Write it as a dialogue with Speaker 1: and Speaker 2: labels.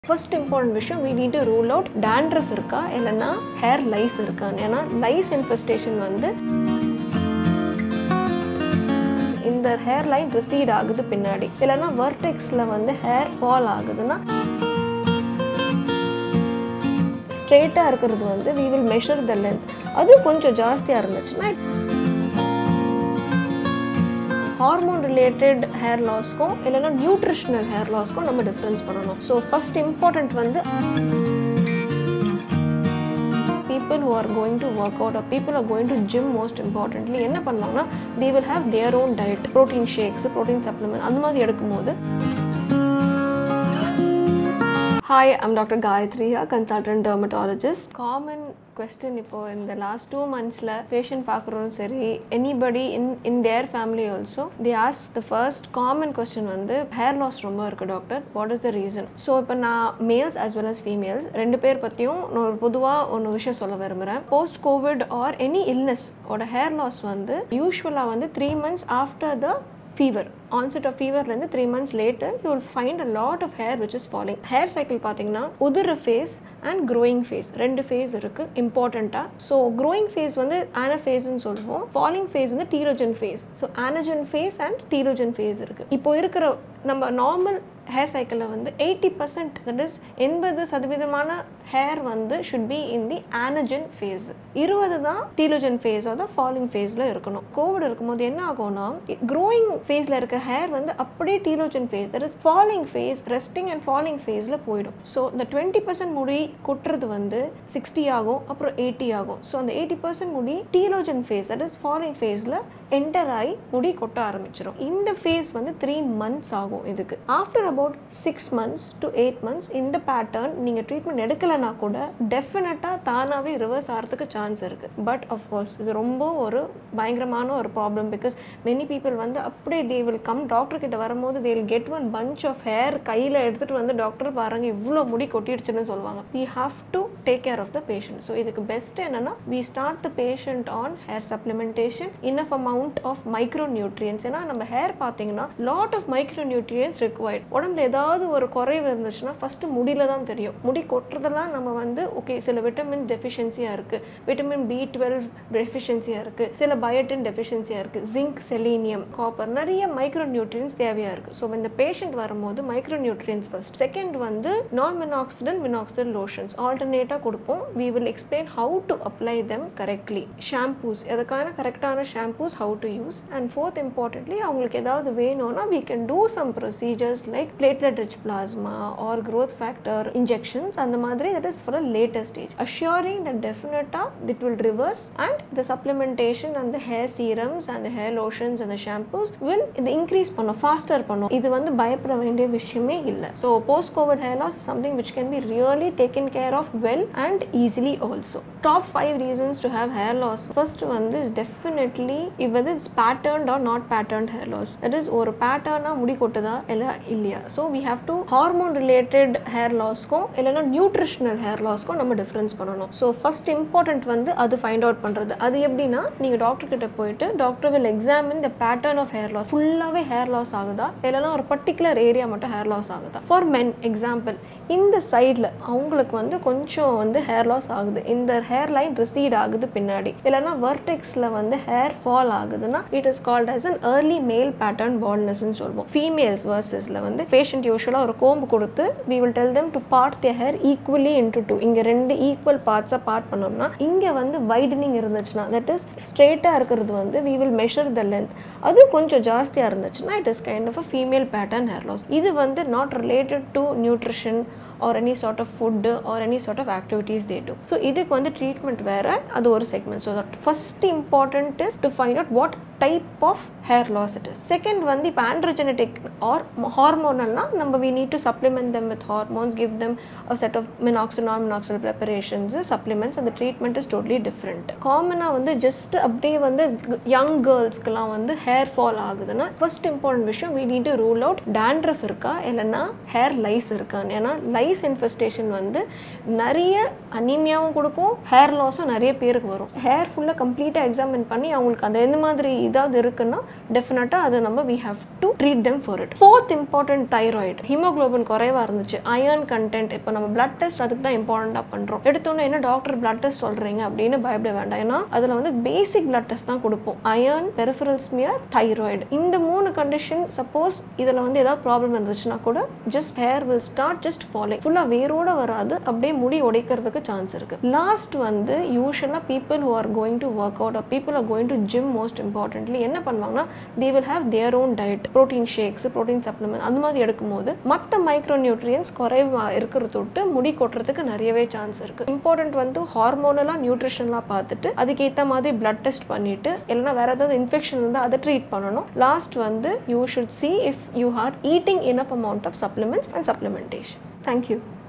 Speaker 1: first important விஷயம் we need to rule out dandruff இருக்கா இல்லைன்னா ஹேர் லைஸ் இருக்கான்னு ஏன்னா லைஸ் இன்ஃபெஸ்டேஷன் வந்து இந்த ஹேர் லைன் ரிசீட் ஆகுது பின்னாடி இல்லைன்னா வர்டெக்ஸில் வந்து ஹேர் ஃபால் ஆகுதுன்னா ஸ்ட்ரெயிட்டாக இருக்கிறது வந்து we will measure the length அது கொஞ்சம் ஜாஸ்தியாக இருந்துச்சுன்னா ஹார்மோன் ரிலேட்டட் ஹேர் லாஸ்க்கும் இல்லைன்னா நியூட்ரிஷனல் ஹேர் லாஸ்க்கும் நம்ம டிஃப்ரென்ஸ் பண்ணணும் ஸோ ஃபர்ஸ்ட் இம்பார்ட்டன்ட் வந்து people who are going to work out or people are going to gym most importantly என்ன பண்ணுவாங்கன்னா they will have their own diet protein shakes protein supplements அந்த மாதிரி எடுக்கும்போது hi I'm doctor Gayathri consultant dermatologist common question இப்போ இந்த last two மந்த்ஸில் patient பார்க்குறோம் சரி anybody in in their family also the as the first common question வந்து hair loss ரொம்ப இருக்குது doctor what is the reason so இப்போ நான் males as well as females ரெண்டு பேர் பற்றியும் நான் ஒரு பொதுவாக ஒன்று விஷயம் சொல்ல விரும்புகிறேன் post COVID or any illness ஓட ஹேர் லாஸ் வந்து யூஸ்வலாக வந்து three months after the fever onset of ஃபீவர்லேருந்து three months later you will find a lot of hair which is falling hair cycle பார்த்தீங்கன்னா உதிர ஃபேஸ் அண்ட் க்ரோயிங் ஃபேஸ் ரெண்டு phase இருக்குது இம்பார்ட்டண்ட்டாக ஸோ க்ரோயிங் ஃபேஸ் வந்து ஆனஃபேஸ்ன்னு சொல்லுவோம் ஃபாலிங் ஃபேஸ் வந்து telogen phase so anagen phase and telogen phase இருக்குது இப்போ இருக்கிற நம்ம நார்மல் ஹேர் சைக்கிளில் வந்து எயிட்டி பர்சன்ட் தட் இஸ் எண்பது சதவீதமான ஹேர் வந்து should be in the anagen phase இருபது தான் டீலோஜன் ஃபேஸ் தான் ஃபாலிங் ஃபேஸில் இருக்கணும் கோவிட் இருக்கும்போது என்ன ஆகும்னா க்ரோயிங் ஃபேஸில் இருக்கிற ஹேர் வந்து அப்படியே telogen phase that is falling phase resting and falling ஃபேஸில் போயிடும் ஸோ இந்த டுவெண்ட்டி பர்சன்ட் முடி கொட்டுறது வந்து சிக்ஸ்டி ஆகும் அப்புறம் எயிட்டி ஆகும் ஸோ அந்த எயிட்டி பர்சன்ட் முடி telogen phase that is falling ஃபேஸில் என்டர் ஆகி முடி கொட்ட ஆரம்பிச்சிடும் இந்த ஃபேஸ் வந்து த்ரீ மந்த்ஸ் ஆகும் இதுக்கு after about six months to eight months இந்த பேட்டர்ன் நீங்கள் ட்ரீட்மெண்ட் எடுக்கலைன்னா கூட டெஃபினட்டாக தானாகவே ரிவர்ஸ் ஆகிறதுக்கு சான்ஸ் இருக்குது பட் அஃப்கோர்ஸ் இது ரொம்ப ஒரு பயங்கரமான ஒரு ப்ராப்ளம் பிகாஸ் மெனி பீப்புள் வந்து அப்படியே தே வில் கம் டாக்டர் கிட்ட வரும்போது they will get one bunch of hair கையில் எடுத்துகிட்டு வந்து டாக்டர் பாருங்க இவ்வளோ முடி கொட்டிடுச்சுன்னு சொல்லுவாங்க we have to take care of the patient so இதுக்கு பெஸ்ட் என்னன்னா we start the patient on hair supplementation enough amount of micro nutrients ஏன்னா நம்ம ஹேர் பார்த்தீங்கன்னா lot of micro nutrients required உடம்புல ஏதாவது ஒரு குறைவு இருந்துச்சுன்னா ஃபர்ஸ்ட் முடியில தான் தெரியும் முடி கொட்டுறதெல்லாம் நம்ம வந்து ஓகே சில விட்டமின் டெஃபிஷியன்சியாக இருக்குது விட்டமின் பி டுவெல் டெஃபிஷியன்சியாக இருக்குது சில பயோட்டின் டெஃபிஷியன்சியாக இருக்குது ஜிங்க் செலீனியம் காப்பர் நிறைய மைக்ரோ நியூட்ரியன்ஸ் தேவையாக இருக்குது ஸோ இந்த பேஷண்ட் வரும்போது மைக்ரோ நியூட்ரியன்ஸ் ஃபர்ஸ்ட் செகண்ட் வந்து நான் மினாக்சிடல் மினாக்சிடல் லோஷன்ஸ் ஆல்டர்னேட்டாக கொடுப்போம் we will explain how to apply them correctly shampoos எதுக்கான கரெக்டான shampoos how to use and fourth importantly அவங்களுக்கு ஏதாவது வேணும்னா we can do some procedures like platelet rich plasma or growth factor injections அந்த மாதிரி that is for a later stage assuring that definitely it will reverse and the supplementation and the hair serums and the hair lotions and the shampoos will இது increase பண்ணும் faster பண்ணும் இது வந்து பயப்பட வேண்டிய விஷயமே இல்லை so post COVID hair loss something which can be really taken care of well and easily also top five reasons to have hair loss first வந்து is definitely if whether it's patterned or not patterned hair loss that is ஒரு பேட்டர்னாக முடி கொட்டுதா இல்லை இல்லையா so we have to hormone related hair லாஸ்க்கும் இல்லைன்னா nutritional hair லாஸ்க்கும் நம்ம difference பண்ணணும் ஸோ ஃபர்ஸ்ட் இம்பார்ட்டன்ட் வந்து அது ஃபைண்ட் அவுட் பண்ணுறது அது எப்படின்னா நீங்கள் டாக்டர் கிட்ட போயிட்டு doctor will examine the pattern of hair loss ஃபுல்லாகவே ஹேர் லாஸ் ஆகுதா இல்லைன்னா ஒரு பர்டிகுலர் ஏரியா மட்டும் ஹேர் லாஸ் ஆகுதா ஃபார் மென் எக்ஸாம்பிள் இந்த சைடில் அவங்களுக்கு வந்து கொஞ்சம் வந்து ஹேர் லாஸ் ஆகுது இந்த ஹேர் லைன் ரிசீட் ஆகுது பின்னாடி இல்லைன்னா வர்டெக்ஸில் வந்து ஹேர் ஃபால் ஆகுதுன்னா it is called as an early male pattern baldnessன்னு சொல்லுவோம் ஃபீமேல்ஸ் வர்சஸில் வந்து பேஷண்ட் யூஸ்வலாக ஒரு கோம்பு கொடுத்து we will tell them to part their hair equally into two இங்கே ரெண்டு ஈக்குவல் பார்ட்ஸாக பார்ட் பண்ணோம்னா இங்கே வந்து வைடனிங் இருந்துச்சுன்னா தட் இஸ் ஸ்ட்ரெயிட்டாக இருக்கிறது வந்து we will measure the length அது கொஞ்சம் ஜாஸ்தியாக இருந்துச்சுன்னா it is kind of a female pattern hair loss இது வந்து not related to nutrition or any sort of food or any sort of activities they do so இதுக்கு வந்து treatment வேறு அது ஒரு segment so that first important is to find out what type of hair loss it is second வந்து இப்போ androgenetic or ஹார்மோனல்னா நம்ம we need to supplement them with hormones give them a set of minoxidil நான் minoxidil preparations supplements அந்த treatment is totally different காமனாக வந்து just அப்படியே வந்து யங் கேர்ள்ஸ்க்கெலாம் வந்து ஹேர் ஃபால் ஆகுதுன்னா ஃபர்ஸ்ட் இம்பார்ட்டன்ட் விஷயம் we need to rule out dandruff இருக்கா இல்லைன்னா ஹேர் லைஸ் இருக்கான்னு ஏன்னா லைஸ் லைஸ் இன்ஃபெஸ்டேஷன் வந்து நிறைய அனீமியாவும் கொடுக்கும் ஹேர் லாஸும் நிறைய பேருக்கு வரும் ஹேர் ஃபுல்லாக கம்ப்ளீட்டாக எக்ஸாமின் பண்ணி அவங்களுக்கு அந்த எந்த மாதிரி இதாவது இருக்குன்னா டெஃபினட்டாக அது நம்ம we have to treat them for it fourth important thyroid haemoglobin குறைவாக இருந்துச்சு அயர்ன் கண்டென்ட் இப்போ நம்ம பிளட் டெஸ்ட் அதுக்கு தான் இம்பார்ட்டண்ட்டாக பண்ணுறோம் எடுத்தோன்னே என்ன டாக்டர் பிளட் டெஸ்ட் சொல்கிறீங்க அப்படின்னு பயப்பட வேண்டாம் ஏன்னா அதில் வந்து பேசிக் பிளட் டெஸ்ட் தான் கொடுப்போம் அயர்ன் பெரிஃபரல் ஸ்மியர் தைராய்டு இந்த மூணு கண்டிஷன் சப்போஸ் இதில் வந்து ஏதாவது ப்ராப்ளம் இருந்துச்சுன்னா கூட just hair will start just following ஃபுல்லாக வேரோட வராது அப்படியே முடி உடைக்கிறதுக்கு சான்ஸ் இருக்கு லாஸ்ட் வந்து யூஸ்வலாக people who are going to work out people are going to gym most importantly என்ன பண்ணுவாங்கன்னா they will have their own diet protein shakes protein supplement அந்த மாதிரி எடுக்கும்போது மற்ற மைக்ரோ நியூட்ரியன்ஸ் குறைவா இருக்கிறத தொட்டு முடி கொட்டுறதுக்கு நிறையவே சான்ஸ் இருக்கு இம்பார்ட்டன்ட் வந்து ஹார்மோனலாக நியூட்ரிஷன்லாம் பார்த்துட்டு அதுக்கேற்ற மாதிரி பிளட் டெஸ்ட் பண்ணிட்டு இல்லைன்னா வேற ஏதாவது இன்ஃபெக்ஷன் இருந்தால் அதை ட்ரீட் பண்ணணும் லாஸ்ட் வந்து you should see if you are eating enough amount of supplements and supplementation thank you